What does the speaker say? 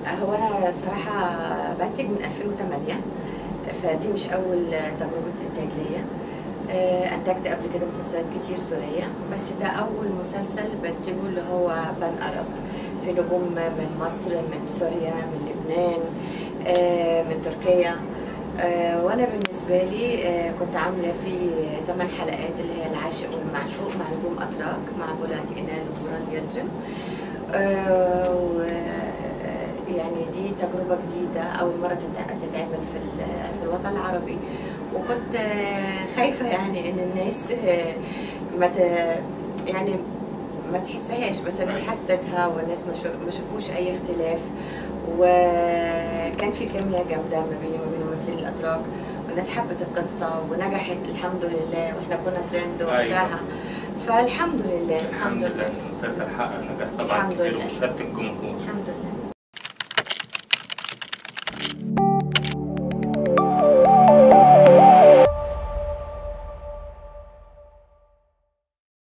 هو انا صراحه بنتج من 2008 فدي مش اول تجربه انتاج ليا آه، انتجت قبل كده مسلسلات كتير سوريه بس ده اول مسلسل بنتجه اللي هو بن ارب في نجوم من مصر من سوريا من لبنان آه، من تركيا آه، وانا بالنسبه لي آه، كنت عامله فيه 8 حلقات اللي هي العاشق والمعشوق مع نجوم اتراك مع بولند اينال وبولند يلدرم آه، و- يعني دي تجربة جديدة أول مرة تتع- تتعمل في ال- في الوطن العربي وكنت آه، خايفة يعني إن الناس آه، ما ت- يعني ما تحسهاش بس الناس حستها والناس ما شو- ما شافوش أي اختلاف وكان في كيمياء جامدة ما بيني وما بين الممثلين الأتراك والناس حبت القصة ونجحت الحمد لله واحنا كنا ترند وقتها فالحمد لله الحمد لله المسلسل حقق نجاح طبعا الحمد كبير لله. وشهاده الجمهور الحمد لله